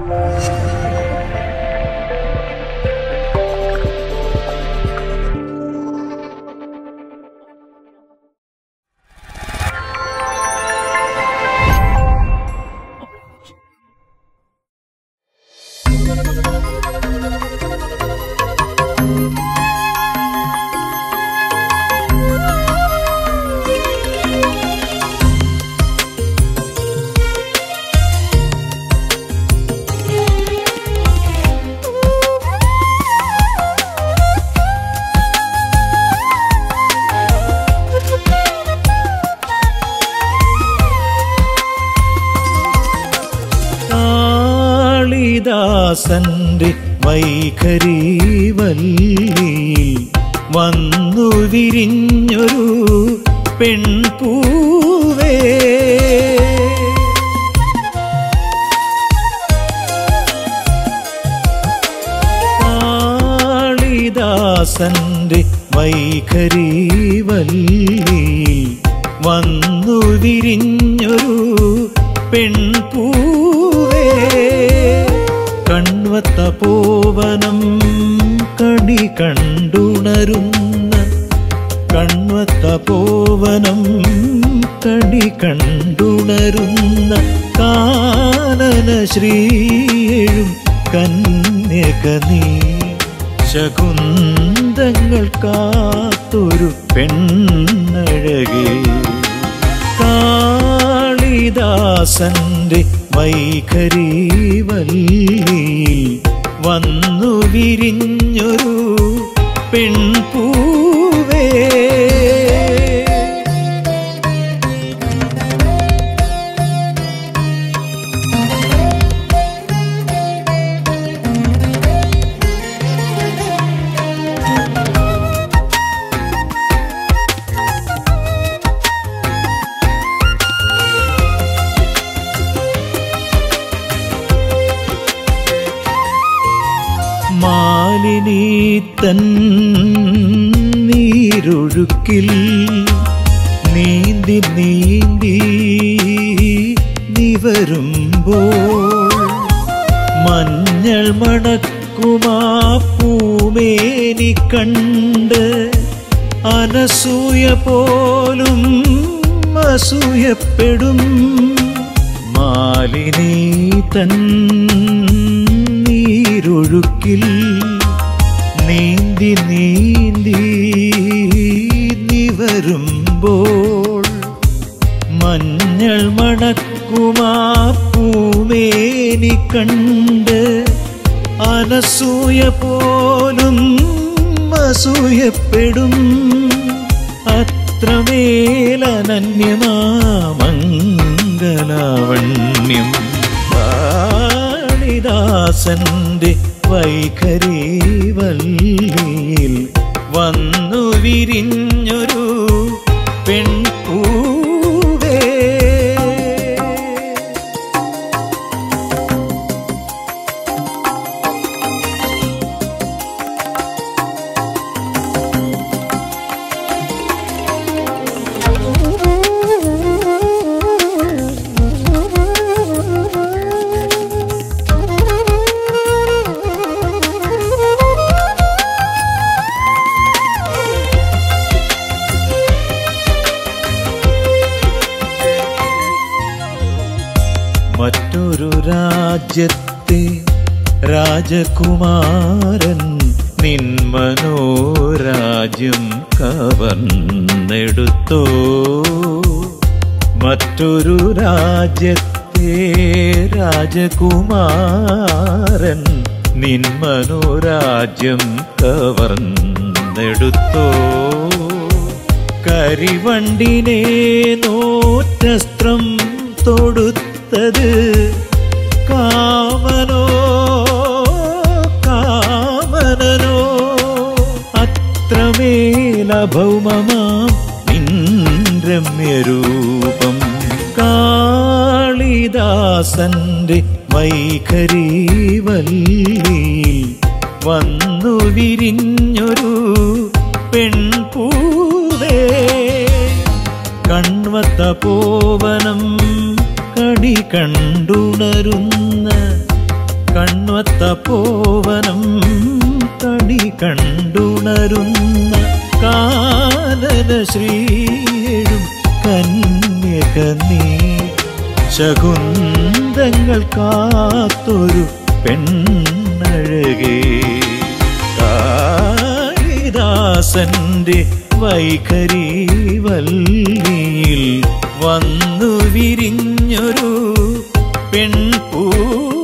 കാളിദാസന്റെ വൈഖരി വല്ലിയിൽ വന്നു വിരിഞ്ഞൊരു പെൺപൂവേ കാളിദാസന്റെ വൈഖരി വല്ലിയിൽ വന്നു വിരിഞ്ഞൊരു പെൺപൂവേ കൺവത്ത പോവനം കണി കണ്ടുണരുന്ന കൺവത്ത പോവനം കണി കണ്ടുണരുന്ന കാനന ശ്രീയും കന്യക നീ ശകുന്തങ്ങൾ കാത്തൊരു പെണ്ണഴകേ കാളിദാസന്റെ വൈഖരി വല്ലിയിൽ വന്നു വിരിഞ്ഞൊരു പെൺപൂവേ മാലിനി തൻ നീരൊഴുക്കിൽ നീന്തി നീന്തി നിവരുമ്പോൾ മഞ്ഞൾ മണക്കുമാ പൂമേനി കണ്ട് അനസൂയ പോലും അസൂയപ്പെടും മാലിനി തൻ നീരൊഴുക്കിൽ നീന്തി നീന്തി നിവരുമ്പോൾ മഞ്ഞൾ മണക്കുമാ പൂമേനി കണ്ട് അനസൂയ പോലും അസൂയപ്പെടും അത്രമേലനന്യമാമംഗലാവണ്യം കാളിദാസന്റെ വൈഖരി വല്ലിയിൽ വന്നു വിരിഞ്ഞൊരു പെൺപൂവേ മറ്റൊരു രാജ്യത്തെ രാജകുമാരൻ നിൻ മനോരാജ്യം കവർന്നെടുത്തോ മറ്റൊരു രാജ്യത്തെ രാജകുമാരൻ നിൻ മനോരാജ്യം കവർന്നെടുത്തോ കരിവണ്ടിനെ നോറ്റസ്ത്രം തൊടുത്തത് കാമനോ കാമനനോ അത്രമേലഭൗമമാം നിൻ രമ്യരൂപം കാളിദാസന്റെ വൈഖരി വല്ലിയിൽ വന്നു വിരിഞ്ഞൊരു പെൺപൂവേ കൺവത്ത പോവനം കണി കണ്ടുണരുന്ന കണ്വത്ത പോവനം കണി കണ്ടുണരുന്ന കാനന ശ്രീഴും കന്യക നീ ശകുന്തങ്ങൾ കാത്തൊരു പെണ്ണഴകേ കാളിദാസന്റെ വൈഖരി വല്ലിയിൽ വന്നു വിരിഞ്ഞൊരു പെൺപൂവേ